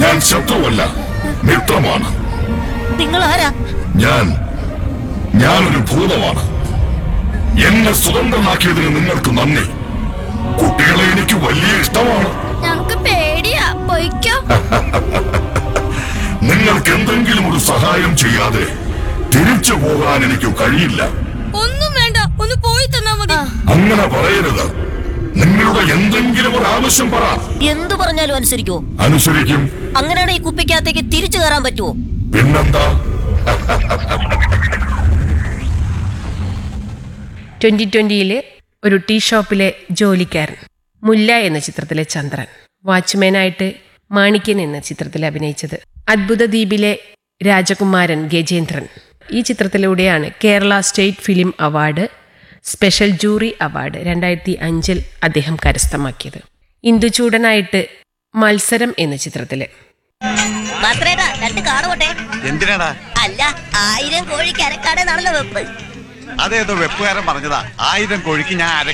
ഞാൻ ശത്രുവല്ല മിത്രമാണ് നിങ്ങൾ ആരാ ഞാൻ ഞാനൊരു ഭൂതമാണ് എന്നെ സ്വതന്ത്രനാക്കിയതിന് നിങ്ങൾക്ക് നന്ദി കുട്ടികളെ എനിക്ക് വലിയ ഇഷ്ടമാണ് ഞങ്ങക്ക് പേടിയാ പൊയ്ക്കോ നിങ്ങൾക്ക് എന്തെങ്കിലും ഒരു സഹായം ചെയ്യാതെ തിരിച്ചു പോകാൻ എനിക്ക് കഴിയില്ല ഒന്നും വേണ്ട ഒന്ന് പോയി തന്നാ മതി അങ്ങനെ പറയരുത് നിങ്ങളുടെ എന്തെങ്കിലും ഒരു ആവശ്യം പറ എന്തു പറഞ്ഞാലും അനുസരിക്കോ അനുസരിക്കും അങ്ങനെയാണ് ഈ കുപ്പിക്കകത്തേക്ക് തിരിച്ചു കയറാൻ പറ്റുമോ പിന്നെന്താ ട്വന്റി ട്വന്റിയിലെ ഒരു ടീ ഷോപ്പിലെ ജോലിക്കാരൻ മുല്ല എന്ന ചിത്രത്തിലെ ചന്ദ്രൻ വാച്ച്മാനായിട്ട് മാണിക്യൻ എന്ന ചിത്രത്തിൽ അഭിനയിച്ചത് അദ്ഭുത ദ്വീപിലെ രാജകുമാരൻ ഗജേന്ദ്രൻ ഈ ചിത്രത്തിലൂടെയാണ് Kerala state film award special jury award രണ്ടായിരത്തി അഞ്ചിൽ അദ്ദേഹം കരസ്ഥമാക്കിയത് ഇന്ദുചൂടനായിട്ട് മത്സരം എന്ന ചിത്രത്തില് മാത്രേടാ രണ്ട് കാണുപോട്ടെ എന്തിനാടാ അല്ല ആയിരം കോഴിക്ക് അരക്കാടെ നടന്ന വെപ്പ് അതേതോ വെപ്പുകാരൻ പറഞ്ഞതാ ആയിരം കോഴിക്ക് ഞാൻ അര